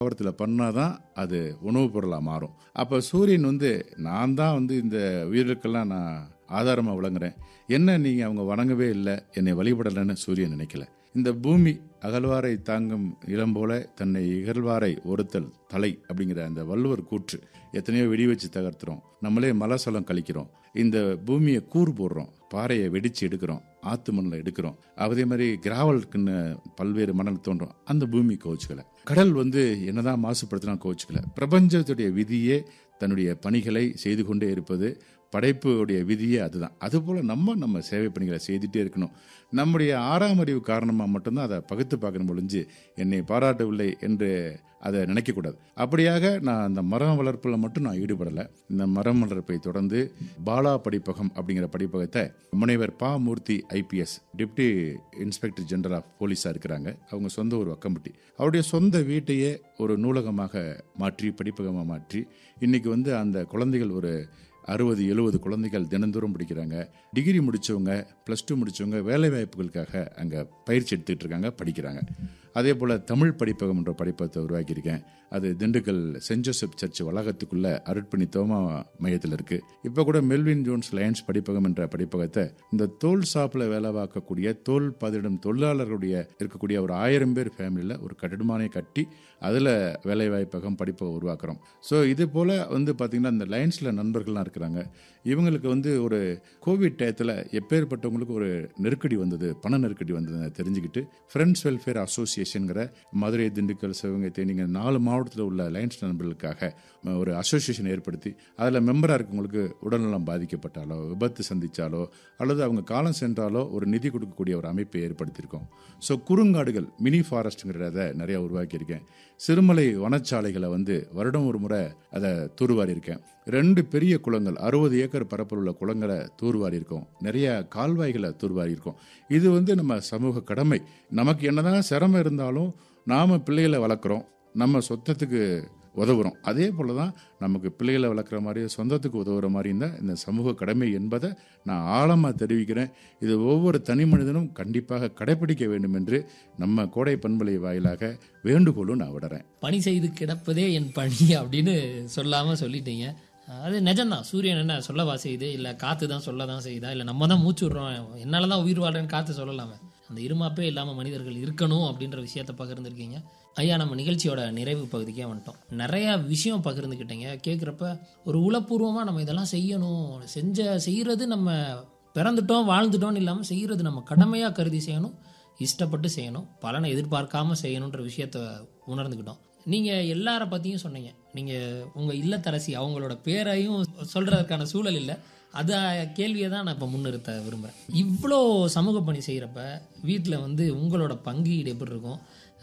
தாவரத்தில் பண்ணாதான் அது உணவுப் பொருளாக மாறும் அப்போ சூரியன் வந்து நான் தான் வந்து இந்த உயிர்களுக்கெல்லாம் நான் ஆதாரமாக விளங்குறேன் என்ன நீங்கள் அவங்க வணங்கவே இல்லை என்னை வழிபடலைன்னு சூரியன் நினைக்கல இந்த பூமி அகழ்வாரை தாங்கும் இளம் போல தன்னை இகழ்வாரை ஒருத்தல் தலை அப்படிங்கிற அந்த வள்ளுவர் கூற்று எத்தனையோ வெடி வச்சு தகர்த்துறோம் நம்மளே மலசலம் கழிக்கிறோம் இந்த பூமியை கூறு போடுறோம் பாறையை வெடிச்சு எடுக்கிறோம் ஆத்து மண்ணில் எடுக்கிறோம் அதே மாதிரி கிராவலுக்குன்னு பல்வேறு மணல் தோன்றும் அந்த பூமி கோச்சுக்கல கடல் வந்து என்னதான் மாசுபடுத்தினா கோச்சுக்கல பிரபஞ்சத்துடைய விதியே தன்னுடைய பணிகளை செய்து கொண்டே இருப்பது படைப்புடைய விதியே அதுதான் அதுபோல் நம்ம நம்ம சேவை பணிகளை செய்துட்டே இருக்கணும் நம்முடைய ஆறாம் அறிவு காரணமாக மட்டும்தான் அதை பகுத்து பார்க்கணும் ஒழிஞ்சு என்னை பாராட்டவில்லை என்று அதை நினைக்கக்கூடாது அப்படியாக நான் அந்த மரம் வளர்ப்பில் மட்டும் நான் ஈடுபடலை இந்த மரம் வளர்ப்பை தொடர்ந்து பாலா படிப்பகம் அப்படிங்கிற படிப்பகத்தை முனைவர் Pa Moorthy IPS deputy inspector general of போலீஸாக இருக்கிறாங்க அவங்க சொந்த ஒரு வக்கம்பட்டி அவருடைய சொந்த வீட்டையே ஒரு நூலகமாக மாற்றி படிப்பகமாக மாற்றி இன்னைக்கு வந்து அந்த குழந்தைகள் ஒரு அறுபது எழுபது குழந்தைகள் தினந்தோறும் படிக்கிறாங்க டிகிரி முடித்தவங்க ப்ளஸ் டூ முடித்தவங்க வேலை வாய்ப்புகளுக்காக அங்கே பயிற்சி எடுத்துகிட்டு இருக்காங்க படிக்கிறாங்க அதே போல் தமிழ் படிப்பகம் என்ற படிப்பகத்தை உருவாக்கியிருக்கேன் அது திண்டுக்கல் சென்ட் ஜோசப் சர்ச் வளாகத்துக்குள்ள அருட்பணி தோமா மையத்தில் இருக்கு இப்போ கூட மெல்வின் ஜோன்ஸ் லயன்ஸ் படிப்பகம் என்ற படிப்பகத்தை இந்த தோல் ஷாப்பில் வேலை பார்க்கக்கூடிய தோல் பதிடும் தொழிலாளர்களுடைய இருக்கக்கூடிய ஒரு ஆயிரம் பேர் ஃபேமிலியில் ஒரு கட்டிடமானே கட்டி அதில் வேலைவாய்ப்பகம் படிப்பகம் உருவாக்குறோம் ஸோ இது போல் வந்து பார்த்திங்கன்னா இந்த லயன்ஸில் நண்பர்கள்லாம் இருக்கிறாங்க இவங்களுக்கு வந்து ஒரு கோவிட் டயத்தில் எப்பேற்பட்டவங்களுக்கு ஒரு நெருக்கடி வந்தது பண நெருக்கடி வந்தது தெரிஞ்சுக்கிட்டு ஃப்ரெண்ட்ஸ் வெல்ஃபேர் அசோசியேஷனுங்கிற மதுரை திண்டுக்கல் சிவகங்கை தேனிங்க நாலு மாவட்டத்தில் உள்ள லைன்ஸ் நண்பர்களுக்காக ஒரு அசோசியேஷன் ஏற்படுத்தி அதில் மெம்பராக இருக்கவங்களுக்கு உடல்நலம் பாதிக்கப்பட்டாலோ விபத்து சந்தித்தாலோ அல்லது அவங்க காலம் சென்றாலோ ஒரு நிதி கொடுக்கக்கூடிய ஒரு அமைப்பை ஏற்படுத்தியிருக்கோம் ஸோ குறுங்காடுகள் மினி ஃபாரஸ்ட்டுங்கிறத நிறையா உருவாக்கியிருக்கேன் சிறுமலை வனச்சாலைகளை வந்து வருடம் ஒரு முறை அதை தூர்வாரி இருக்கேன் ரெண்டு பெரிய குளங்கள் அறுபது ஏக்கர் பரப்பில் உள்ள குளங்களை தூர்வாரி இருக்கோம் நிறைய கால்வாய்களை தூர்வாரி இருக்கோம் இது வந்து நம்ம சமூக கடமை நமக்கு என்னதான் சிரமம் இருந்தாலும் நாம் பிள்ளைகளை வளர்க்குறோம் நம்ம சொத்தத்துக்கு உதவுறோம் அதே போல தான் நமக்கு பிள்ளைகளை வளர்க்குற மாதிரி சொந்தத்துக்கு உதவுற மாதிரி இருந்தால் இந்த சமூக கடமை என்பதை நான் ஆழமாக தெரிவிக்கிறேன் இது ஒவ்வொரு தனி மனிதனும் கண்டிப்பாக கடைபிடிக்க வேண்டும் என்று நம்ம கோடை பண்பலை வாயிலாக வேண்டுகோளும் நான் விடுறேன் பணி செய்து கிடப்பதே என் பணி அப்படின்னு சொல்லாம சொல்லிட்டீங்க அது நிஜம்தான் சூரியன் என்ன சொல்லவா செய்யுது இல்லை காற்று தான் சொல்ல தான் செய்யுதா இல்லை நம்ம தான் மூச்சு விடுறோம் என்னால தான் உயிர் வாழ்றேன்னு காற்று சொல்லலாமே அந்த இருமாப்பே இல்லாமல் மனிதர்கள் இருக்கணும் அப்படின்ற விஷயத்த பகிர்ந்துருக்கீங்க ஐயா நம்ம நிகழ்ச்சியோட நிறைவு பகுதிக்கே வந்துட்டோம் நிறைய விஷயம் பகிர்ந்துக்கிட்டீங்க கேட்குறப்ப ஒரு உளப்பூர்வமாக நம்ம இதெல்லாம் செய்யணும் செஞ்ச செய்கிறது நம்ம பிறந்துட்டோம் வாழ்ந்துட்டோம்னு இல்லாமல் செய்கிறது நம்ம கடமையாக கருதி செய்யணும் இஷ்டப்பட்டு செய்யணும் பலனை எதிர்பார்க்காம செய்யணுன்ற விஷயத்த உணர்ந்துக்கிட்டோம் நீங்கள் எல்லார பற்றியும் சொன்னீங்க நீங்கள் உங்கள் இல்லத்தரசி அவங்களோட பேரையும் சொல்கிறதுக்கான சூழல் இல்லை அது கேள்வியை தான் நான் இப்போ முன்னிறுத்த விரும்புகிறேன் இவ்வளோ சமூக பணி செய்கிறப்ப வீட்டில் வந்து உங்களோட பங்கீடு எப்படி இருக்கும்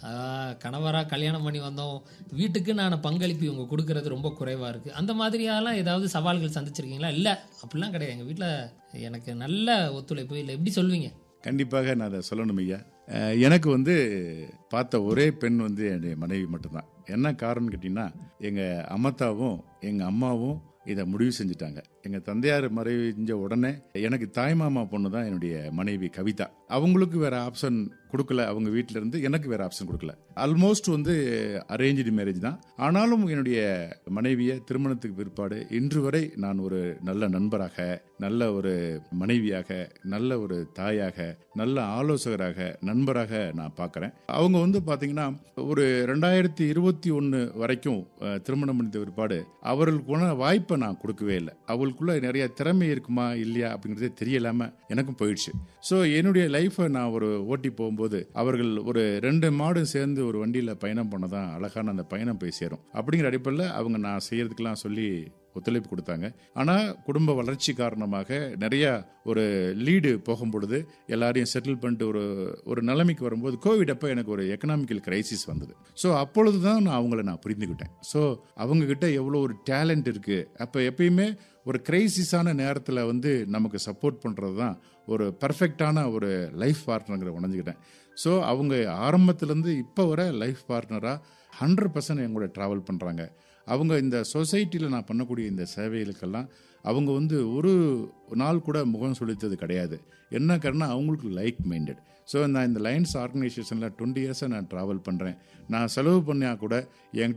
கணவராக கல்யாணம் பண்ணி வந்தோம் வீட்டுக்கு நான் பங்களிப்பு இவங்க கொடுக்கறது ரொம்ப குறைவாக இருக்குது அந்த மாதிரியாலாம் ஏதாவது சவால்கள் சந்திச்சிருக்கீங்களா இல்லை அப்படிலாம் கிடையாது எங்கள் வீட்டில் எனக்கு நல்ல ஒத்துழைப்பு இல்லை எப்படி சொல்வீங்க கண்டிப்பாக நான் அதை சொல்லணும் ஐயா அஹ் எனக்கு வந்து பார்த்த ஒரே பெண் வந்து என்னுடைய மனைவி மட்டும்தான் என்ன காரணம்னு கேட்டிங்கன்னா எங்கள் அம்மத்தாவும் எங்கள் அம்மாவும் இதை முடிவு செஞ்சுட்டாங்க எங்கள் தந்தையார் மறைஞ்ச உடனே எனக்கு தாய்மாமா பொண்ணு தான் என்னுடைய மனைவி கவிதா அவங்களுக்கு வேற ஆப்ஷன் கொடுக்கல அவங்க வீட்டில இருந்து எனக்கு வேற ஆப்ஷன் கொடுக்கல ஆல்மோஸ்ட் வந்து அரேஞ்சு மேரேஜ் தான் ஆனாலும் என்னுடைய மனைவியை திருமணத்துக்கு பிற்பாடு இன்று வரை நான் ஒரு நல்ல நண்பராக நல்ல ஒரு மனைவியாக நல்ல ஒரு தாயாக நல்ல ஆலோசகராக நண்பராக நான் பார்க்குறேன் அவங்க வந்து பார்த்தீங்கன்னா ஒரு ரெண்டாயிரத்தி இருபத்தி ஒன்று வரைக்கும் அஹ், திருமணம் முடிந்த பிற்பாடு அவர்களுக்குள்ள வாய்ப்பை நான் கொடுக்கவே இல்லை அவளுக்குள்ள நிறைய திறமை இருக்குமா இல்லையா அப்படிங்கிறதே தெரியலாம எனக்கும் போயிடுச்சு ஸோ என்னுடைய லைஃப்பை நான் ஒரு ஓட்டி போகும்போது அவர்கள் ஒரு ரெண்டு மாடும் சேர்ந்து ஒரு வண்டியில் பயணம் பண்ணதான் அழகான அந்த பயணம் போய் சேரும் அப்படிங்கிற அடிப்படையில் அவங்க நான் செய்யறதுக்கெல்லாம் சொல்லி ஒத்துழைப்பு கொடுத்தாங்க ஆனால் குடும்ப வளர்ச்சி காரணமாக நிறைய ஒரு லீடு போகும் பொழுது எல்லாரையும் செட்டில் பண்ணிட்டு ஒரு ஒரு நிலைமைக்கு வரும்போது கோவிட் அப்போ எனக்கு ஒரு எக்கனாமிக்கல் கிரைசிஸ் வந்தது ஸோ அப்பொழுது தான் நான் அவங்கள நான் புரிந்துக்கிட்டேன் ஸோ அவங்க கிட்ட எவ்வளோ ஒரு டேலண்ட் இருக்குது அப்போ எப்பயுமே ஒரு கிரைசிஸான நேரத்தில் வந்து நமக்கு சப்போர்ட் பண்ணுறது தான் ஒரு பர்ஃபெக்டான ஒரு லைஃப் பார்ட்னருங்கிற உணர்ந்துக்கிட்டேன் ஸோ அவங்க ஆரம்பத்துலேருந்து இப்போ வர லைஃப் பார்ட்னராக ஹண்ட்ரட் பர்சன்ட் என் கூட ட்ராவல் பண்ணுறாங்க அவங்க இந்த சொசைட்டியில் நான் பண்ணக்கூடிய இந்த சேவைகளுக்கெல்லாம் அவங்க வந்து ஒரு நாள் கூட முகம் சுளித்தது கிடையாது என்ன காரணம் அவங்களுக்கு லைக் மைண்டட் ஸோ நான் இந்த லைன்ஸ் ஆர்கனைசேஷனில் டுவெண்ட்டி இயர்ஸாக நான் ட்ராவல் பண்ணுறேன் நான் செலவு பண்ணால் கூட என்கிட்ட